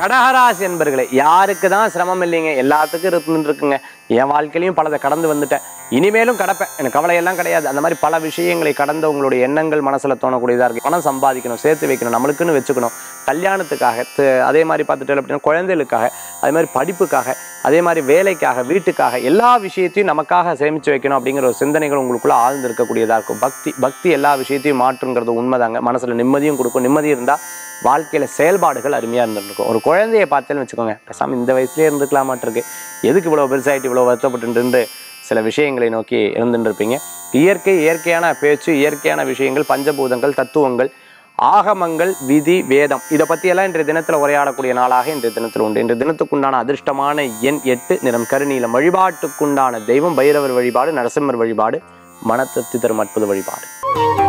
கடகராசி என்பர்களே யாருக்கு தான் சிரமம் இல்லைங்க எல்லாத்துக்கும் இருந்துட்டு இருக்குங்க என் வாழ்க்கையிலையும் பலதை கடந்து வந்துட்டேன் இனிமேலும் கடப்பேன் எனக்கு கவலையெல்லாம் கிடையாது அந்த மாதிரி பல விஷயங்களை கடந்த உங்களுடைய எண்ணங்கள் மனசுல தோணக்கூடியதா இருக்கு பணம் சம்பாதிக்கணும் சேர்த்து வைக்கணும் நம்மளுக்குன்னு வச்சுக்கணும் கல்யாணத்துக்காக த- அதே மாதிரி பார்த்துட்டு அப்படின்னா குழந்தைகளுக்காக அதே மாதிரி படிப்புக்காக அதே மாதிரி வேலைக்காக வீட்டுக்காக எல்லா விஷயத்தையும் நமக்காக சேமிச்சு வைக்கணும் அப்படிங்கிற ஒரு சிந்தனைகள் உங்களுக்குள்ள ஆழ்ந்து இருக்கக்கூடியதா இருக்கும் பக்தி பக்தி எல்லா விஷயத்தையும் மாற்றுங்கிறது உண்மைதாங்க மனசுல நிம்மதியும் கொடுக்கும் நிம்மதி இருந்தா வாழ்க்கையில செயல்பாடுகள் அருமையா இருந்துருக்கும் ஒரு குழந்தையை பார்த்தேன்னு வச்சுக்கோங்க பேசாம இந்த வயசுலயே இருந்துக்கலாமாட்டிருக்கு எதுக்கு இவ்வளவு பெருசாயிட்டு இவ்வளவு வருத்தப்பட்டு சில விஷயங்களை நோக்கி இருந்துட்டு இருப்பீங்க இயற்கை இயற்கையான பேச்சு இயற்கையான விஷயங்கள் பஞ்சபூதங்கள் தத்துவங்கள் ஆகமங்கள் விதி வேதம் இதை பற்றியெல்லாம் இன்றைய தினத்தில் உரையாடக்கூடிய நாளாக இன்றைய தினத்தில் உண்டு இன்றைய தினத்துக்குண்டான அதிர்ஷ்டமான எண் எட்டு நிறம் கருநீலம் வழிபாட்டுக்குண்டான தெய்வம் பைரவர் வழிபாடு நரசிம்மர் வழிபாடு மனத்திருப்தி தரும் அற்புத வழிபாடு